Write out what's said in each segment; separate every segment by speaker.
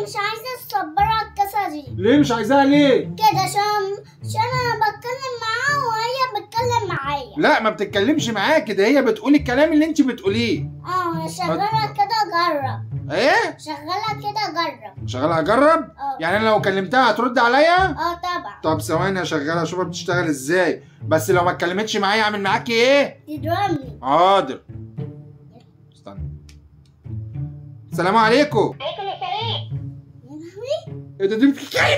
Speaker 1: مش عايزة الصبارة على الكاسة دي
Speaker 2: ليه مش عايزاها ليه
Speaker 1: كده عشان عشان انا بتكلم معاها وهي بتتكلم معايا
Speaker 2: لا ما بتتكلمش معاك ده هي بتقول الكلام اللي انت بتقوليه
Speaker 1: اه شغالة كده جرب
Speaker 2: ايه
Speaker 1: شغالة كده جرب
Speaker 2: شغاله هجرب
Speaker 1: اه
Speaker 2: يعني انا لو كلمتها هترد عليا
Speaker 1: اه طبعا
Speaker 2: طب ثواني يا شغاله اشوفها بتشتغل ازاي بس لو ما اتكلمتش معايا اعمل معاكي ايه
Speaker 1: تضربني
Speaker 2: حاضر استنى السلام عليكم
Speaker 1: عليكم السلام يا لهوي
Speaker 2: ايه ده دي بتتكلم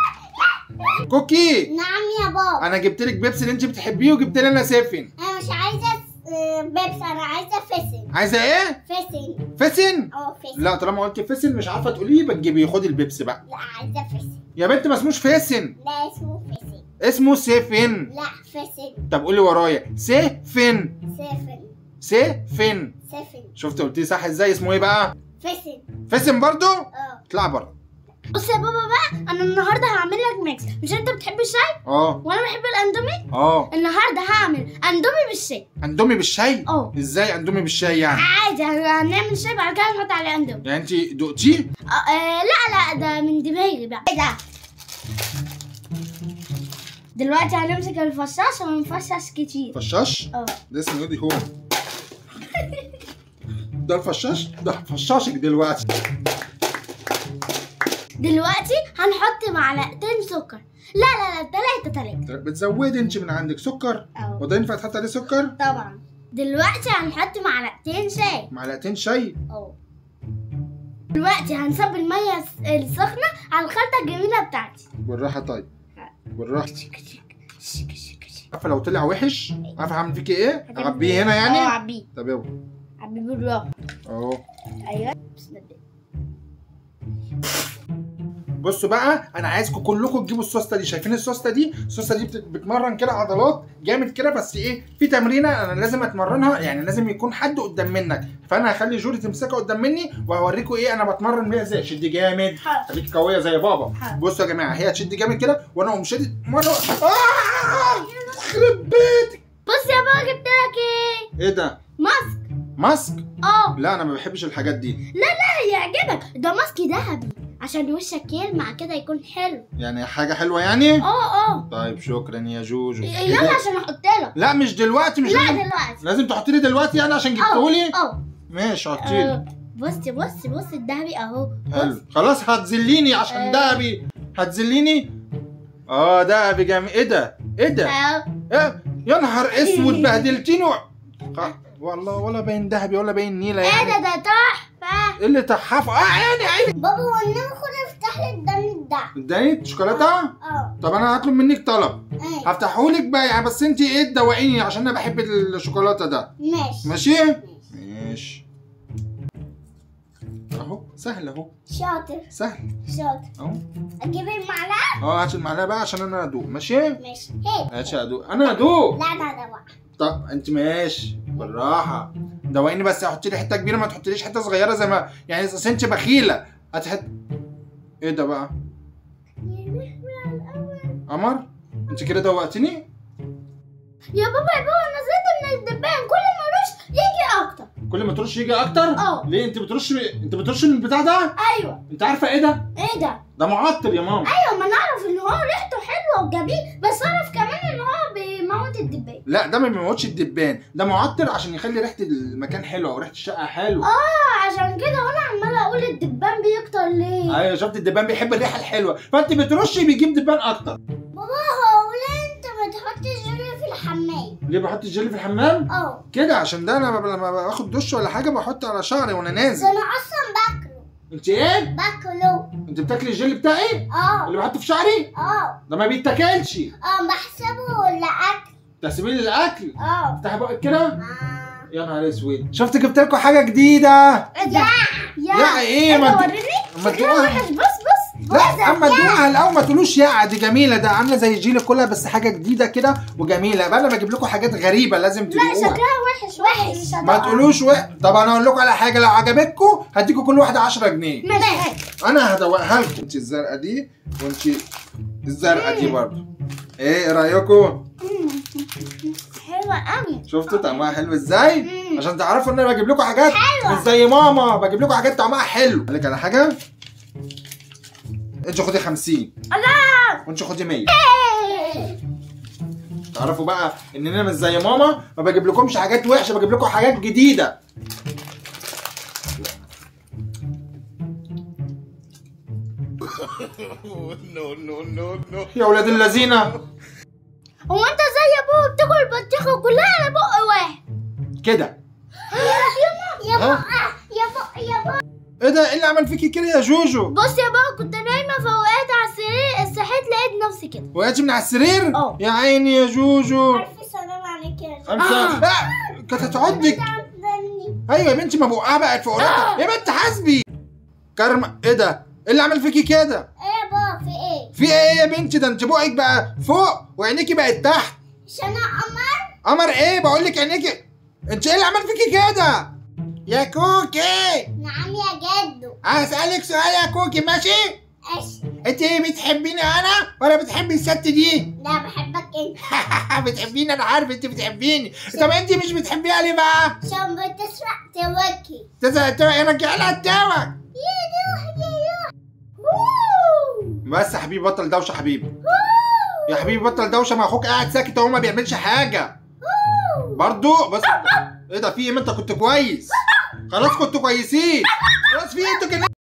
Speaker 2: كوكي
Speaker 1: نعم يا بابا
Speaker 2: انا جبت لك بيبسي اللي انت بتحبيه وجبت لي انا سيفن
Speaker 1: انا مش عايزة آه، بيبس انا عايزة فسن
Speaker 2: عايزه ايه
Speaker 1: فسن
Speaker 2: فسن
Speaker 1: اه فسن
Speaker 2: لا طالما قلت فسن مش عارفه تقوليه يبقى تجيبي خدي البيبسي بقى
Speaker 1: لا عايزة فسن
Speaker 2: يا بنت ما اسموش فسن
Speaker 1: لا اسمه فسن
Speaker 2: اسمه سيفن
Speaker 1: لا فسن
Speaker 2: طب قولي ورايا سيفن
Speaker 1: سفن
Speaker 2: سيفن
Speaker 1: سفن
Speaker 2: شفت قلتيه صح ازاي اسمه ايه بقى
Speaker 1: فسن
Speaker 2: فسن برضو
Speaker 1: اه
Speaker 2: اطلع بره
Speaker 1: بص يا بابا بقى انا النهارده هعمل لك ميكس مش انت بتحب الشاي
Speaker 2: اه
Speaker 1: وانا بحب الاندومي
Speaker 2: اه
Speaker 1: النهارده هعمل اندومي بالشاي
Speaker 2: اندومي بالشاي
Speaker 1: اه
Speaker 2: ازاي اندومي بالشاي يعني
Speaker 1: عادي هنعمل شاي بعد كده نحط عليه اندومي
Speaker 2: يعني انت دقتيه
Speaker 1: آه آه، لا لا ده من دماغي بقى ايه ده دلوقتي هنمسك الفشاش ونفشش كتير
Speaker 2: فشاش
Speaker 1: اه
Speaker 2: ده اسمه ايه دي هو ده الفشاش ده فشاشك دلوقتي
Speaker 1: دلوقتي هنحط معلقتين سكر لا لا لا تلاتة تلاتة
Speaker 2: بتزودي انت من عندك سكر
Speaker 1: اه
Speaker 2: وده ينفع تحط عليه سكر
Speaker 1: طبعا دلوقتي هنحط معلقتين شاي
Speaker 2: معلقتين شاي
Speaker 1: اه دلوقتي هنصب المية الس- السخنة على الخلطة الجميلة بتاعتي
Speaker 2: بالراحه طيب بالراحه عارفه لو طلع وحش عارفه هعمل فيكي ايه اعبيه هنا
Speaker 1: اه
Speaker 2: يعني
Speaker 1: عبيه
Speaker 2: طب يلا
Speaker 1: عبيه بالراحة
Speaker 2: اهو
Speaker 1: ايوه بسم الله
Speaker 2: بصوا بقى انا عايزكم كلكم تجيبوا السوسته دي شايفين السوسته دي السوسته دي بت- بتمرن كده عضلات جامد كده بس ايه في تمرينه انا لازم اتمرنها يعني لازم يكون حد قدام منك فانا هخلي جوري تمسكها قدام مني وهوريكم ايه انا بتمرن بيها ازاي شد جامد
Speaker 1: حاضر.
Speaker 2: خليك قويه زي بابا
Speaker 1: حاضر.
Speaker 2: بصوا يا جماعه هي تشد جامد كده وانا اقوم شادد مره آه! يخرب بيتك
Speaker 1: بص يا بابا جبت لك ايه
Speaker 2: ايه ده
Speaker 1: ماسك
Speaker 2: ماسك
Speaker 1: اه
Speaker 2: لا انا ما بحبش الحاجات دي
Speaker 1: لا لا هيعجبك ده ماسك ذهبي عشان وشك يلمع كده يكون حلو
Speaker 2: يعني حاجه حلوه يعني
Speaker 1: اه اه
Speaker 2: طيب شكرا يا جوجو
Speaker 1: يلا عشان احط لك
Speaker 2: لا مش دلوقتي مش
Speaker 1: لا
Speaker 2: لازم
Speaker 1: دلوقتي
Speaker 2: لازم تحطي لي دلوقتي يعني عشان جبتهولي
Speaker 1: اه
Speaker 2: ماشي حطي لي
Speaker 1: آه، بصي بصي بصي الذهبي اهو
Speaker 2: حلو
Speaker 1: بص
Speaker 2: خلاص هتذليني عشان
Speaker 1: آه.
Speaker 2: دهبي هتذليني اه دهبي جامد ايه ده ايه ده
Speaker 1: آه،
Speaker 2: إيه؟ يا نهار اسود بهدلتيني و... خ- والله ولا باين دهبي ولا باين نيله
Speaker 1: ايه
Speaker 2: يعني
Speaker 1: ده ده تحفه
Speaker 2: ايه اللي تحفه اه عيني عيني
Speaker 1: بابا والنبي خد افتح لي الدم ده
Speaker 2: اداني شوكولاته
Speaker 1: اه
Speaker 2: طب انا هطلب منك طلب
Speaker 1: ايه
Speaker 2: هفتحهولك بقى يعني بس انت ايه تدوقيني عشان انا بحب الشوكولاته ده
Speaker 1: ماشي
Speaker 2: ماشي ماشي اهو سهل اهو
Speaker 1: شاطر
Speaker 2: سهل
Speaker 1: شاطر
Speaker 2: اهو
Speaker 1: اجيب المعلقه
Speaker 2: اه هات المعلقه بقى عشان انا ادوق ماشي
Speaker 1: ماشي هي
Speaker 2: ماشي ادوق انا ادوق
Speaker 1: لا ده ده بقى
Speaker 2: طب انت ماشي بالراحه دوقيني بس حطي لي حته كبيره ما تحطيليش حته صغيره زي ما يعني اصل انت بخيله هتحط ايه ده بقى قمر انت كده دوقتني
Speaker 1: يا بابا يا بابا نزلت من الدبان كل ما اروح يجي اكتر
Speaker 2: كل ما ترش يجي اكتر
Speaker 1: اه.
Speaker 2: ليه انت بترش انت بترش من البتاع ده
Speaker 1: ايوه
Speaker 2: انت عارفه ايه ده
Speaker 1: ايه ده
Speaker 2: ده معطر يا ماما
Speaker 1: ايوه ما نعرف ان هو ريحته حلوه وجميل بس اعرف كمان ان هو بيموت الدبان
Speaker 2: لا ده ما بيموتش الدبان ده معطر عشان يخلي ريحه المكان حلوه وريحه الشقه حلوه
Speaker 1: اه عشان كده وانا عماله اقول الدبان بيكتر ليه
Speaker 2: ايوه شفت الدبان بيحب الريحه الحلوه فانت بترشي بيجيب دبان اكتر
Speaker 1: بابا هو ليه انت ما تحطش جيلي في الحمام
Speaker 2: ليه بحط الجل في الحمام
Speaker 1: اه
Speaker 2: كده عشان ده انا ب- لما باخد دش ولا حاجه بحط على شعري وانا
Speaker 1: بس
Speaker 2: نازل
Speaker 1: انا اصلا باكله
Speaker 2: انت ايه
Speaker 1: باكله
Speaker 2: انت بتاكلي الجل بتاعي
Speaker 1: اه
Speaker 2: اللي بحطه في شعري
Speaker 1: اه
Speaker 2: ده ما بيتاكلش
Speaker 1: اه بحسبه لاكل
Speaker 2: تسيبي لي الاكل
Speaker 1: اه
Speaker 2: افتحي بقك كده
Speaker 1: آه.
Speaker 2: يا نهار اسود شفت جبت لكم حاجه جديده
Speaker 1: يا يا
Speaker 2: يا ايه ما
Speaker 1: ما
Speaker 2: انت-
Speaker 1: وريني
Speaker 2: اما
Speaker 1: شكلها
Speaker 2: تدوقها
Speaker 1: وحش بص بص
Speaker 2: لا
Speaker 1: بص
Speaker 2: اما
Speaker 1: يا.
Speaker 2: تدوقها الاول ما تقولوش يا دي جميله ده عامله زي الجيله كلها بس حاجه جديده كده وجميله بقى انا بجيب لكم حاجات غريبه لازم
Speaker 1: لا
Speaker 2: تدوقوها
Speaker 1: شكلها وحش وحش مش
Speaker 2: ما
Speaker 1: هدوقها.
Speaker 2: تقولوش و... طب انا اقول لكم على حاجه لو عجبتكم هديكم كل واحده 10 جنيه
Speaker 1: ماشي
Speaker 2: انا هدوقها لكم انت الزرقاء دي وانت الزرقاء دي برضه ايه رايكم
Speaker 1: حلوة قوي
Speaker 2: شفتوا طعمها حلو ازاي
Speaker 1: مم.
Speaker 2: عشان تعرفوا ان انا بجيب لكم حاجات
Speaker 1: حلوة.
Speaker 2: مش زي ماما بجيب لكم حاجات طعمها حلو اقول لك على حاجه انت خدي 50
Speaker 1: الله
Speaker 2: وانت خدي 100 تعرفوا بقى ان انا مش زي ماما ما بجيب لكمش حاجات وحشه بجيب لكم حاجات جديده
Speaker 3: no, no, no, no.
Speaker 2: يا ولاد اللذينه
Speaker 1: هو انت زي ابوه بتاكل البطيخه كلها على بق واحد
Speaker 2: كده
Speaker 1: يا
Speaker 2: ها؟
Speaker 1: يا بق يا بق
Speaker 2: ايه ده ايه اللي عمل فيكي كده يا جوجو
Speaker 1: بص يا بابا كنت نايمه فوقعت على السرير صحيت لقيت نفسي كده
Speaker 2: وقعتي من على السرير
Speaker 1: اه.
Speaker 2: يا عيني يا جوجو
Speaker 1: الف سلام عليك يا
Speaker 2: خمسة لا كانت هتعضك ايوه يا بنتي ما بقها بقت في قرطة يا بنت حاسبي كرم ايه ده ايه اللي عمل فيكي كده
Speaker 1: ايه يا بابا في ايه
Speaker 2: في ايه يا بنتي ده انت بقك بقى فوق وعينيكي بقت تحت
Speaker 1: عشان انا قمر
Speaker 2: قمر ايه بقول لك عينيكي انت ايه اللي عمل فيكي كده يا كوكي
Speaker 1: نعم يا جدو
Speaker 2: هسألك سؤال يا كوكي ماشي
Speaker 1: ايش
Speaker 2: انت ايه بتحبيني انا ولا بتحبي الست دي
Speaker 1: لا بحبك انت
Speaker 2: بتحبيني انا عارف انت بتحبيني طب انت مش بتحبيها ليه بقى
Speaker 1: عشان بتسرق توكي
Speaker 2: تزهق رجع لها التوك
Speaker 1: يا روح يا روح ووو.
Speaker 2: بس يا حبيبي بطل دوشه حبيبي يا حبيبي بطل دوشه ما اخوك قاعد ساكت اهو ما بيعملش حاجه برضو بس ايه ده في ايه ما انت كنت كويس خلاص كنتوا كويسين خلاص في ايه انتوا كده